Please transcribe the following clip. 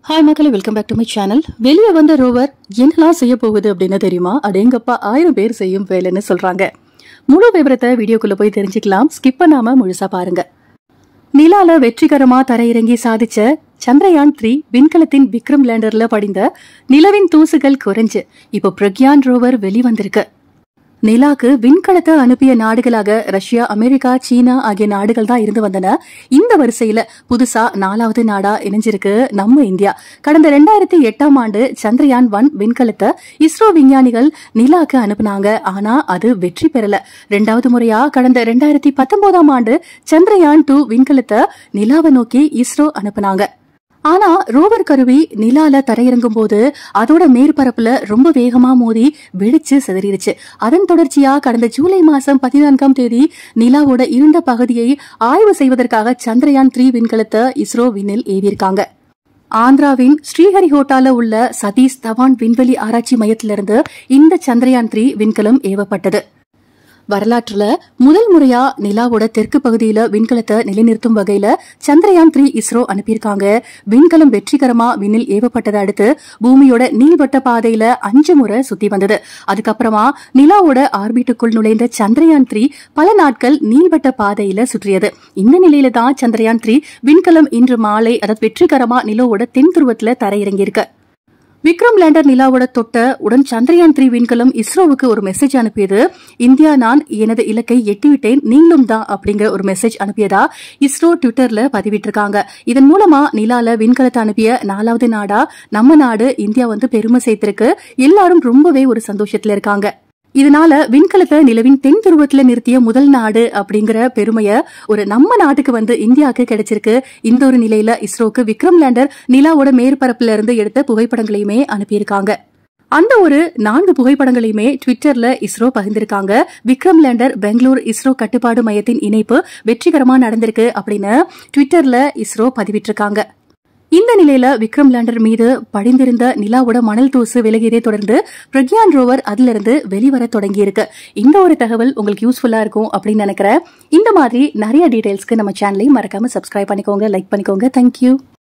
hi மக்களே welcome back to my channel வெளியே வந்த ரோவர் என்னெல்லாம் செய்ய போகுது அப்படின்னு தெரியுமா அடேங்கப்பா ஆயிரம் பேர் செய்யும் வேலைன்னு சொல்றாங்க முழு விவரத்தை வீடியோக்குள்ள போய் தெரிஞ்சுக்கலாம் ஸ்கிப் பண்ணாம முழுசா பாருங்க நிலால வெற்றிகரமா தரையிறங்கி சாதிச்ச சந்திரயான் த்ரீ விண்கலத்தின் விக்ரம் லேண்டர்ல படிந்த நிலவின் தூசுகள் குறைஞ்சு இப்போ பிரக்யான் ரோவர் வெளிவந்திருக்கு நிலாக்கு விண்கலத்தை அனுப்பிய நாடுகளாக ரஷ்யா அமெரிக்கா சீனா ஆகிய நாடுகள் தான் இருந்து வந்தன இந்த வரிசையில புதுசா நாலாவது நாடா இணைஞ்சிருக்கு நம்ம இந்தியா கடந்த ரெண்டாயிரத்தி எட்டாம் ஆண்டு சந்திரயான் ஒன் விண்கலத்தை இஸ்ரோ விஞ்ஞானிகள் நிலாக்கு அனுப்புனாங்க ஆனா அது வெற்றி பெறல ரெண்டாவது முறையா கடந்த ரெண்டாயிரத்தி பத்தொன்பதாம் ஆண்டு சந்திரயான் டூ விண்கலத்தை நிலாவை நோக்கி இஸ்ரோ அனுப்புனாங்க ஆனா ரோவர் கருவி நிலால தரையிறங்கும் போது அதோட மேற்பரப்புல ரொம்ப வேகமா மோதி வெடிச்சு சிதறிடுச்சு அதன் தொடர்ச்சியா கடந்த ஜூலை மாசம் பதினான்காம் தேதி நிலாவோட இருண்ட பகுதியை ஆய்வு செய்வதற்காக சந்திரயான் த்ரீ விண்கலத்தை இஸ்ரோ விண்ணில் ஏவியிருக்காங்க ஆந்திராவின் ஸ்ரீஹரிஹோட்டால உள்ள சதீஷ் தவான் விண்வெளி ஆராய்ச்சி மையத்திலிருந்து இந்த சந்திரயான் த்ரீ விண்கலம் ஏவப்பட்டது வரலாற்றுல முதல் முறையா நிலாவோட தெற்கு பகுதியில விண்கலத்தை நிலைநிறுத்தும் வகையில சந்திரயான் த்ரீ இஸ்ரோ அனுப்பியிருக்காங்க விண்கலம் வெற்றிகரமா விண்ணில் ஏவப்பட்டதை அடுத்து பூமியோட நீள்வட்ட பாதையில அஞ்சு முறை சுத்தி வந்தது அதுக்கப்புறமா நிலாவோட ஆர்பிட்டுக்குள் நுழைந்த சந்திரயான் த்ரீ பல நாட்கள் நீள்வட்ட பாதையில சுற்றியது இந்த நிலையில தான் சந்திரயான் த்ரீ விண்கலம் இன்று மாலை அதாவது வெற்றிகரமா நிலவோட தென் துருவத்துல தரையிறங்கியிருக்கு விக்ரம் லேண்டர் நிலாவோட தொட்ட உடன் சந்திரயான் த்ரீ விண்கலம் இஸ்ரோவுக்கு ஒரு மெசேஜ் அனுப்பியது இந்தியா நான் எனது இலக்கை எட்டிவிட்டேன் நீங்களும் தான் அப்படிங்கிற ஒரு மெசேஜ் அனுப்பியதா இஸ்ரோ ட்விட்டர்ல பதிவிட்டிருக்காங்க இதன் மூலமா நிலால விண்கலத்தை அனுப்பிய நாலாவது நாடா நம்ம நாடு இந்தியா வந்து பெருமை சேர்த்திருக்கு எல்லாரும் ரொம்பவே ஒரு சந்தோஷத்துல இருக்காங்க இதனால விண்கலத்தை நிலவின் தென் துருவத்துல நிறுத்திய முதல் நாடு அப்படிங்கிற பெருமைய ஒரு நம்ம நாட்டுக்கு வந்து இந்தியாவுக்கு கிடைச்சிருக்கு இந்த ஒரு நிலையில இஸ்ரோக்கு விக்ரம் லேண்டர் நிலாவோட மேற்பரப்புல இருந்து எடுத்த புகைப்படங்களையுமே அனுப்பியிருக்காங்க அந்த ஒரு நான்கு புகைப்படங்களையுமே ட்விட்டர்ல இஸ்ரோ பகிர்ந்திருக்காங்க விக்ரம் லேண்டர் பெங்களூர் இஸ்ரோ கட்டுப்பாடு மையத்தின் இணைப்பு வெற்றிகரமா நடந்திருக்கு அப்படின்னு ட்விட்டர்ல இஸ்ரோ பதிவிட்டிருக்காங்க இந்த நிலையில விக்ரம் லேண்டர் மீது படிந்திருந்த நிலாவோட மணல் தூசு விலகியதை தொடர்ந்து பிரக்யான் ரோவர் அதிலிருந்து வெளிவர தொடங்கியிருக்கு இந்த ஒரு தகவல் உங்களுக்கு யூஸ்ஃபுல்லா இருக்கும் அப்படின்னு நினைக்கிறேன் இந்த மாதிரி நிறைய டீடைல்ஸ்க்கு நம்ம சேனலையும் மறக்காம சப்ஸ்கிரைப் பண்ணிக்கோங்க லைக் பண்ணிக்கோங்க தேங்க்யூ